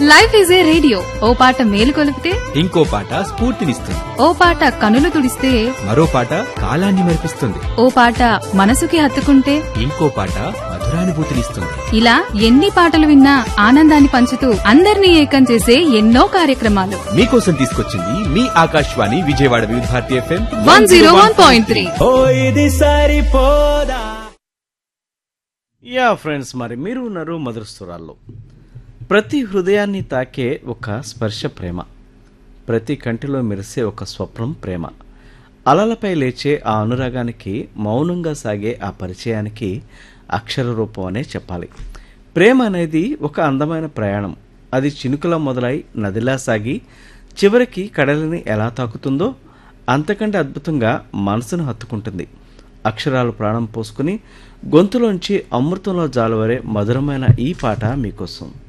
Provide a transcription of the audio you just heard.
life is a radio ఓ పాట మేలు కొలిపితే ఇంకో పాట స్ఫూర్తినిస్తుంది ఓ పాట కనులు తుడిస్తే మరో పాట కాలాన్ని మరిపిస్తుంది ఓ పాట మనసుకి హత్తుకుంటే ఇంకో పాట మధురానుభూతినిస్తుంది ఇలా ఎన్ని పాటలు విన్నా ఆనందాన్ని పంచుతూ అందరినీ ఏకం చేసే ఎన్నో కార్యక్రమాలు మీకోసం తీసుకొచ్చింది మీ Akashvani Vijayawada Vividh Bharati FM one zero one point three ఓ ఇది సరిపోదా యా ఫ్రెండ్స్ మరి మీరు ఉన్నారు మధుర స్వరాల్లో ప్రతి హృదయాన్ని తాకే ఒక స్పర్శ ప్రేమ ప్రతి కంటిలో మెరిసే ఒక స్వప్నం ప్రేమ అలలపై లేచే ఆ అనురాగానికి మౌనంగా సాగే ఆ పరిచయానికి అక్షర రూపం అనే చెప్పాలి ప్రేమ అనేది ఒక అందమైన ప్రయాణం అది చినుకులా మొదలై నదిలా సాగి చివరికి కడలిని ఎలా తాకుతుందో అంతకంటే అద్భుతంగా మనసును హత్తుకుంటుంది అక్షరాలు ప్రాణం పోసుకుని గొంతులోంచి అమృతంలో జాలువరే మధురమైన ఈ పాట మీకోసం